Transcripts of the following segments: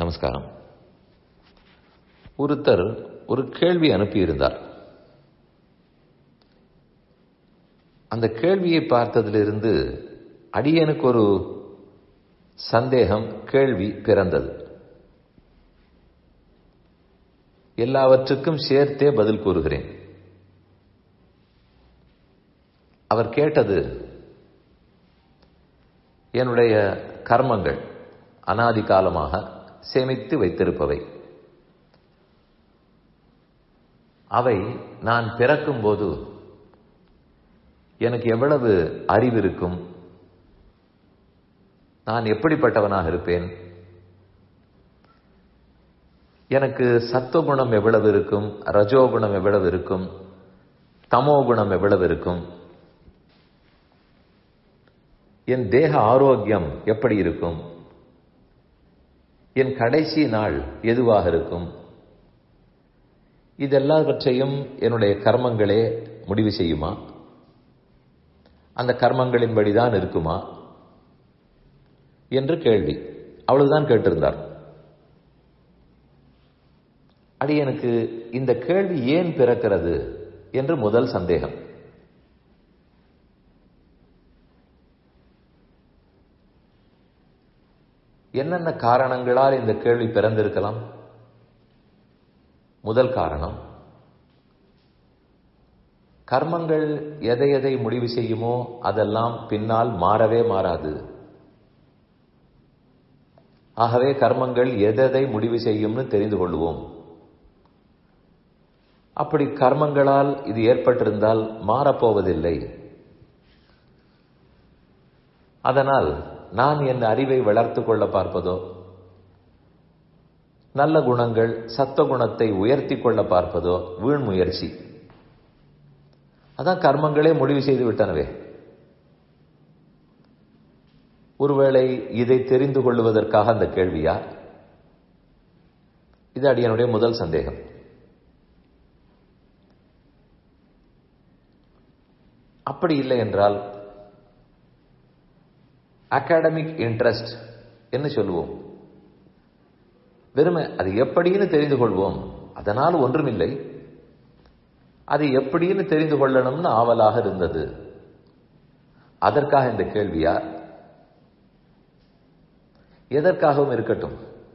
நமஸ்காரம் ஒருத்தர் ஒரு கேள்வி அனுப்பியிருந்தார் அந்த கேள்வியை பார்த்ததிலிருந்து அடியனுக்கு ஒரு சந்தேகம் கேள்வி பிறந்தது எல்லாவற்றுக்கும் சேர்த்தே பதில் கூறுகிறேன் அவர் கேட்டது என்னுடைய கர்மங்கள் அனாதி காலமாக சேமித்து வைத்திருப்பவை அவை நான் பிறக்கும்போது எனக்கு எவ்வளவு அறிவு இருக்கும் நான் எப்படிப்பட்டவனாக இருப்பேன் எனக்கு சத்துவகுணம் எவ்வளவு இருக்கும் ரஜோகுணம் எவ்வளவு இருக்கும் தமோகுணம் எவ்வளவு இருக்கும் என் தேக ஆரோக்கியம் எப்படி இருக்கும் என் கடைசி நாள் எதுவாக இருக்கும் இதெல்லாவற்றையும் என்னுடைய கர்மங்களே முடிவு செய்யுமா அந்த கர்மங்களின்படிதான் இருக்குமா என்று கேள்வி அவ்வளவுதான் கேட்டிருந்தார் அடி எனக்கு இந்த கேள்வி ஏன் பிறக்கிறது என்று முதல் சந்தேகம் என்னென்ன காரணங்களால் இந்த கேள்வி பிறந்திருக்கலாம் முதல் காரணம் கர்மங்கள் எதை எதை முடிவு செய்யுமோ அதெல்லாம் பின்னால் மாறவே மாறாது ஆகவே கர்மங்கள் எதை முடிவு செய்யும்னு தெரிந்து கொள்வோம் அப்படி கர்மங்களால் இது ஏற்பட்டிருந்தால் மாறப்போவதில்லை அதனால் நான் என் அறிவை வளர்த்து கொள்ள பார்ப்பதோ நல்ல குணங்கள் சத்த குணத்தை உயர்த்தி கொள்ள பார்ப்பதோ வீண் முயற்சி அதான் கர்மங்களே முடிவு செய்து விட்டனவே ஒருவேளை இதை தெரிந்து கொள்வதற்காக அந்த கேள்வியா இது அடியனுடைய முதல் சந்தேகம் அப்படி இல்லை என்றால் அகாடமிக் இன்ட்ரெஸ்ட் என்று சொல்லுவோம் வெறுமை அது எப்படின்னு தெரிந்து கொள்வோம் அதனால் ஒன்றுமில்லை அது எப்படின்னு தெரிந்து கொள்ளணும்னு ஆவலாக இருந்தது அதற்காக இந்த கேள்வியா எதற்காகவும் இருக்கட்டும்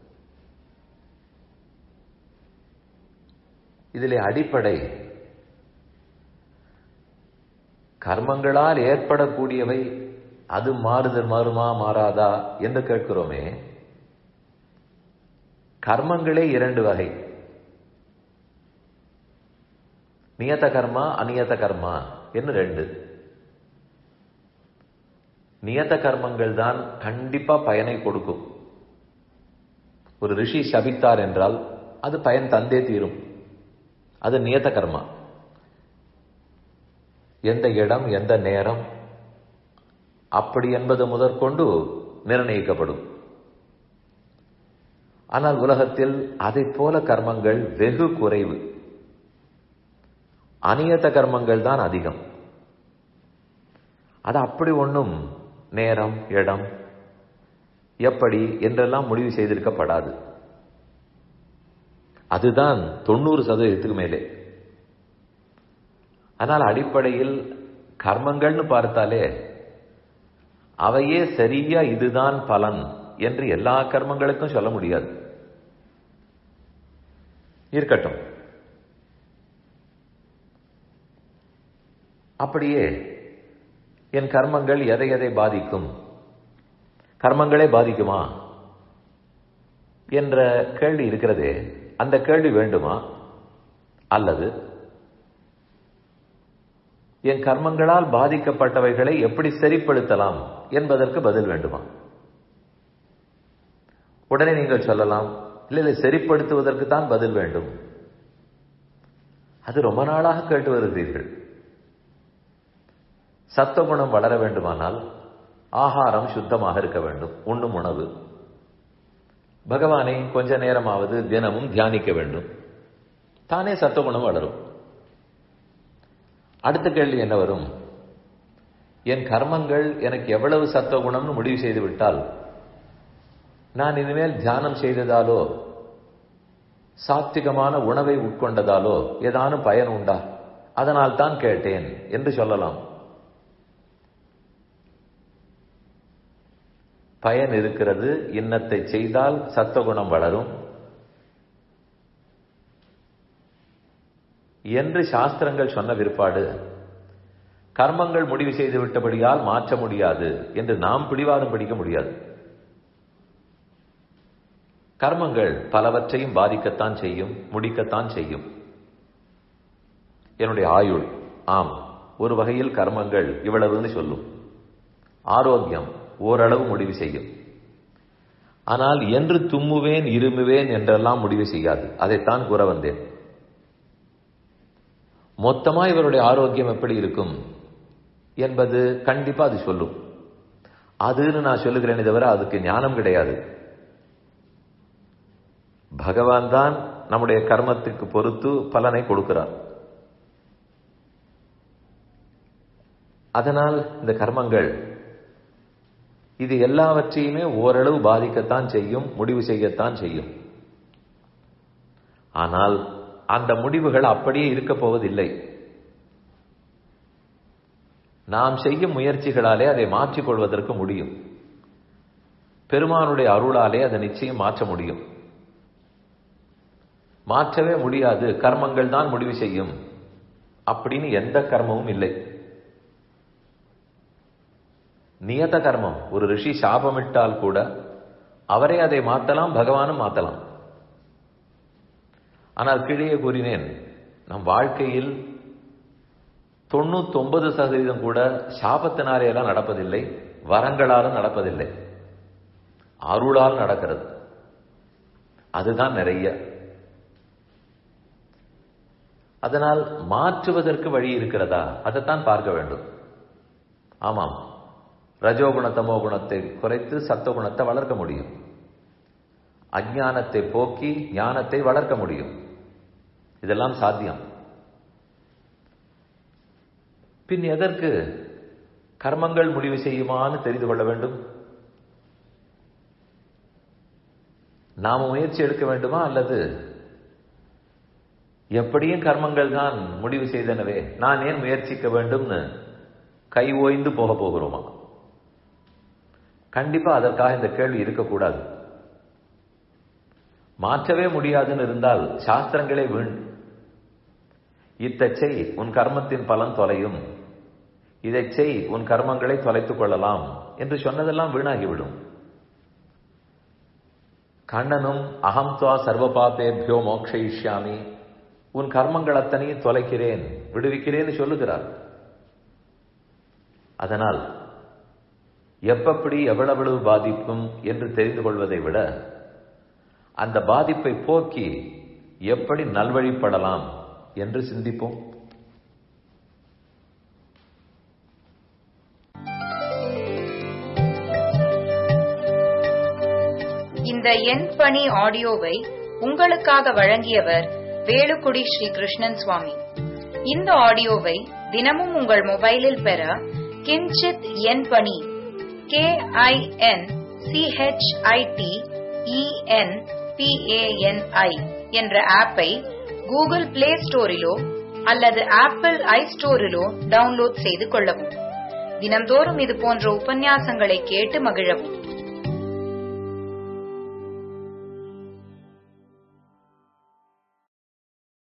இதிலே அடிப்படை கர்மங்களால் ஏற்படக்கூடியவை அது மாறுதல் மாறுமா மாறாதா என்று கேட்கிறோமே கர்மங்களே இரண்டு வகை நியத கர்மா அநியத கர்மா என்று ரெண்டு நியத கர்மங்கள் தான் கண்டிப்பா பயனை கொடுக்கும் ஒரு ரிஷி சபித்தார் என்றால் அது பயன் தந்தே தீரும் அது நியத கர்மா எந்த இடம் எந்த நேரம் அப்படி என்பது முதற்கொண்டு நிர்ணயிக்கப்படும் ஆனால் உலகத்தில் அதை போல கர்மங்கள் வெகு குறைவு அநியத்த கர்மங்கள் தான் அதிகம் அது அப்படி ஒன்றும் நேரம் இடம் எப்படி என்றெல்லாம் முடிவு செய்திருக்கப்படாது அதுதான் தொண்ணூறு சதவீதத்துக்கு மேலே ஆனால் அடிப்படையில் கர்மங்கள்னு பார்த்தாலே அவையே சரியா இதுதான் பலன் என்று எல்லா கர்மங்களுக்கும் சொல்ல முடியாது இருக்கட்டும் அப்படியே என் கர்மங்கள் எதை எதை பாதிக்கும் கர்மங்களே பாதிக்குமா என்ற கேள்வி இருக்கிறதே அந்த கேள்வி வேண்டுமா அல்லது என் கர்மங்களால் பாதிக்கப்பட்டவைகளை எப்படி சரிப்படுத்தலாம் என்பதற்கு பதில் வேண்டுமா உடனே நீங்கள் சொல்லலாம் இல்லை இல்லை சரிப்படுத்துவதற்கு தான் பதில் வேண்டும் அது ரொம்ப நாளாக கேட்டு வருகிறீர்கள் சத்தகுணம் வளர வேண்டுமானால் ஆகாரம் சுத்தமாக இருக்க வேண்டும் உண்ணும் உணவு பகவானை கொஞ்ச நேரமாவது தினமும் தியானிக்க வேண்டும் தானே சத்தகுணம் வளரும் அடுத்த கேள்வி என்ன வரும் என் கர்மங்கள் எனக்கு எவ்வளவு சத்துவகுணம்னு முடிவு செய்து விட்டால் நான் இனிமேல் தியானம் செய்ததாலோ சாத்விகமான உணவை உட்கொண்டதாலோ ஏதானும் பயன் உண்டா அதனால் தான் கேட்டேன் என்று சொல்லலாம் பயன் இருக்கிறது இன்னத்தை செய்தால் சத்துவகுணம் வளரும் என்று சாஸ்திரங்கள் சொன்ன பிற்பாடு கர்மங்கள் முடிவு செய்து விட்டபடியால் மாற்ற முடியாது என்று நாம் பிடிவாதம் பிடிக்க முடியாது கர்மங்கள் பலவற்றையும் பாதிக்கத்தான் செய்யும் முடிக்கத்தான் செய்யும் என்னுடைய ஆயுள் ஆம் ஒரு வகையில் கர்மங்கள் இவ்வளவுன்னு சொல்லும் ஆரோக்கியம் ஓரளவு முடிவு செய்யும் ஆனால் என்று தும்முவேன் இருமுவேன் என்றெல்லாம் முடிவு செய்யாது அதைத்தான் கூற வந்தேன் மொத்தமா இவருடைய ஆரோக்கியம் எப்படி இருக்கும் என்பது கண்டிப்பா அது சொல்லும் அதுன்னு நான் சொல்லுகிறேனே தவிர அதுக்கு ஞானம் கிடையாது பகவான் தான் நம்முடைய கர்மத்துக்கு பொறுத்து பலனை கொடுக்கிறார் அதனால் இந்த கர்மங்கள் இது எல்லாவற்றையுமே ஓரளவு பாதிக்கத்தான் செய்யும் முடிவு செய்யத்தான் செய்யும் ஆனால் அந்த முடிவுகள் அப்படியே இருக்க போவதில்லை நாம் செய்யும் முயற்சிகளாலே அதை மாற்றிக்கொள்வதற்கு முடியும் பெருமானுடைய அருளாலே அதை நிச்சயம் மாற்ற முடியும் மாற்றவே முடியாது கர்மங்கள் தான் முடிவு செய்யும் அப்படின்னு எந்த கர்மமும் இல்லை நியத கர்மம் ஒரு ரிஷி சாபமிட்டால் கூட அவரே அதை மாற்றலாம் பகவானும் மாற்றலாம் ஆனால் கீழே கூறினேன் நம் வாழ்க்கையில் தொண்ணூத்தொன்பது சதவீதம் கூட சாபத்தினாலே எல்லாம் நடப்பதில்லை வரங்களாலும் நடப்பதில்லை அருளால் நடக்கிறது அதுதான் நிறைய அதனால் மாற்றுவதற்கு வழி இருக்கிறதா அதைத்தான் பார்க்க வேண்டும் ஆமாம் ரஜோகுண தமோ குணத்தை குறைத்து சத்துவகுணத்தை வளர்க்க முடியும் அஜானத்தை போக்கி ஞானத்தை வளர்க்க முடியும் இதெல்லாம் சாத்தியம் பின் எதற்கு கர்மங்கள் முடிவு செய்யுமான்னு தெரிந்து கொள்ள வேண்டும் நாம முயற்சி எடுக்க வேண்டுமா அல்லது எப்படியும் கர்மங்கள் தான் முடிவு செய்தனவே நான் ஏன் முயற்சிக்க வேண்டும்னு கை ஓய்ந்து போக போகிறோமா கண்டிப்பா அதற்காக இந்த கேள்வி இருக்கக்கூடாது மாற்றவே முடியாதுன்னு இருந்தால் சாஸ்திரங்களே வீண் இத்தச்சை உன் கர்மத்தின் பலன் தொலையும் இதை செய் உன் கர்மங்களை தொலைத்துக் கொள்ளலாம் என்று சொன்னதெல்லாம் வீணாகிவிடும் கண்ணனும் அகம் துவா சர்வ பாப்பேபியோ மோக்ஷயிஷ்யாமி உன் கர்மங்கள் அத்தனையும் தொலைக்கிறேன் விடுவிக்கிறேன்னு சொல்லுகிறார் அதனால் எப்பப்படி எவ்வளவு பாதிப்பும் என்று தெரிந்து கொள்வதை விட அந்த பாதிப்பை போக்கி எப்படி நல்வழிப்படலாம் என்று சிந்திப்போம் இந்த எண் பணி ஆடியோவை உங்களுக்காக வழங்கியவர் வேலுக்குடி ஸ்ரீ கிருஷ்ணன் சுவாமி இந்த ஆடியோவை தினமும் உங்கள் மொபைலில் பெற கிஞ்சித் எண் பணி கே ஐ என் சிஹெச்ஐடி இஎன் பிஏஎன்ஐ என்ற ஆப்பை கூகுள் பிளே ஸ்டோரிலோ அல்லது ஆப்பிள் ஐ ஸ்டோரிலோ டவுன்லோட் செய்து கொள்ளவும் தினம்தோறும் இது போன்ற உபன்யாசங்களை கேட்டு மகிழவும்